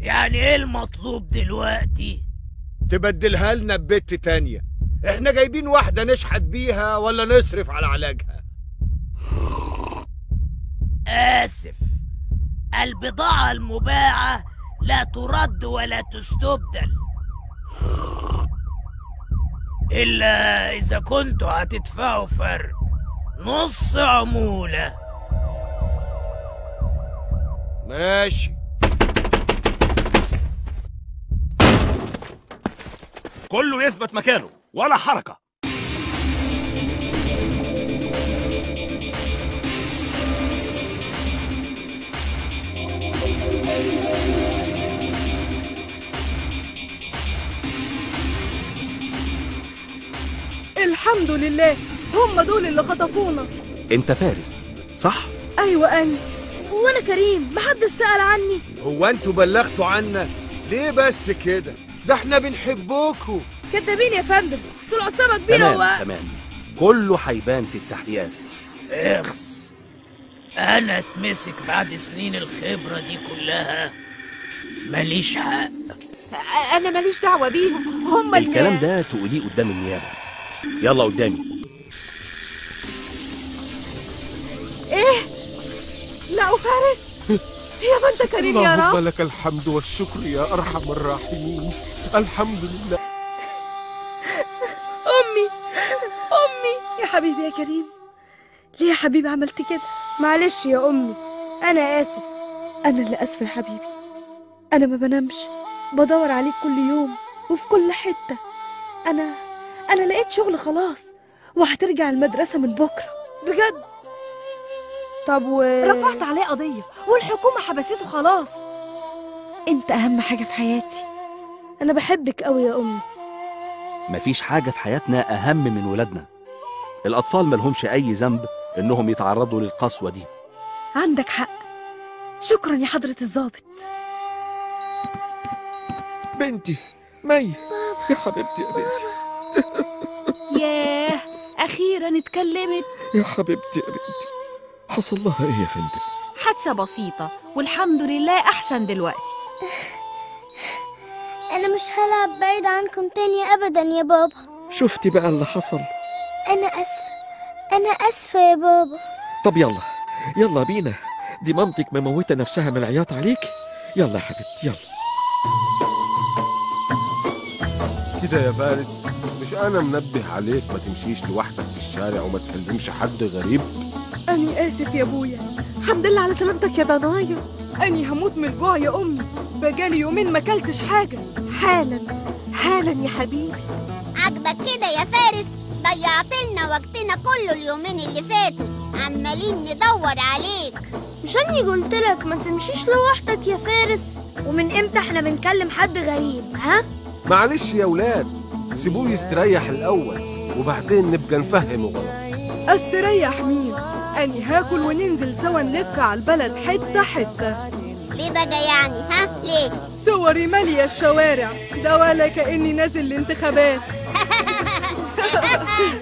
يعني ايه المطلوب دلوقتي تبدلها لنا ببت تانية احنا جايبين واحدة نشحت بيها ولا نصرف على علاجها آسف البضاعة المباعة لا ترد ولا تستبدل إلا إذا كنتوا هتدفعوا فرق نص عمولة ماشي كله يثبت مكانه ولا حركة الحمد لله هم دول اللي خطفونا انت فارس صح؟ ايوه انا وانا كريم محدش سأل عني هو انتوا بلغتوا عنا ليه بس كده ده احنا بنحبوكوا كدابين يا فندم دول عصابة كبيرة تمام و... تمام كله هيبان في التحقيقات اخس أنا اتمسك بعد سنين الخبرة دي كلها ماليش حق انا ماليش دعوه بيهم هم اللي الكلام ده تقوليه قدام النيابة يلا قدامي ايه لقوا فارس يا ما انت كريم يا اللهم رب لك الحمد والشكر يا أرحم الراحمين الحمد لله أمي أمي يا حبيبي يا كريم ليه يا حبيبي عملت كده معلش يا أمي أنا آسف انا اللي اسفه يا حبيبي انا ما بنامش بدور عليك كل يوم وفي كل حته انا انا لقيت شغل خلاص وهترجع المدرسه من بكره بجد طب و رفعت عليه قضيه والحكومه حبسته خلاص انت اهم حاجه في حياتي أنا بحبك أوي يا أمي مفيش حاجة في حياتنا أهم من ولادنا الأطفال ملهمش أي ذنب إنهم يتعرضوا للقسوة دي عندك حق شكرا يا حضره الضابط بنتي مي يا حبيبتي يا بنتي ياه أخيرا اتكلمت يا حبيبتي يا بنتي حصل لها ايه يا فندم حادثة بسيطة والحمد لله أحسن دلوقتي أنا مش هلعب بعيد عنكم تاني أبدا يا بابا شفتي بقى اللي حصل أنا أسفة أنا أسفة يا بابا طب يلا يلا بينا دي مامتك مموتة نفسها من العياط عليك يلا يا حبيبتي يلا كده يا فارس مش انا منبه عليك ما تمشيش لوحدك في الشارع وما تكلمش حد غريب أني آسف يا أبويا الحمد لله على سلامتك يا ضنايا أني هموت من الجوع يا أمي بقالي يومين ما كلتش حاجة حالا حالا يا حبيبي عجبك كده يا فارس ضيعت لنا وقتنا كله اليومين اللي فاتوا عمالين ندور عليك مش أني قلت لك ما تمشيش لوحدك يا فارس ومن إمتى إحنا بنكلم حد غريب ها؟ معلش يا ولاد سيبوه يستريح الاول وبعدين نبقى نفهمه غلط استريح مين أني هاكل وننزل سوا نلف على البلد حتة حتة ليه بقى يعني ها ليه صوري مالية الشوارع ده ولا كأني نازل الانتخابات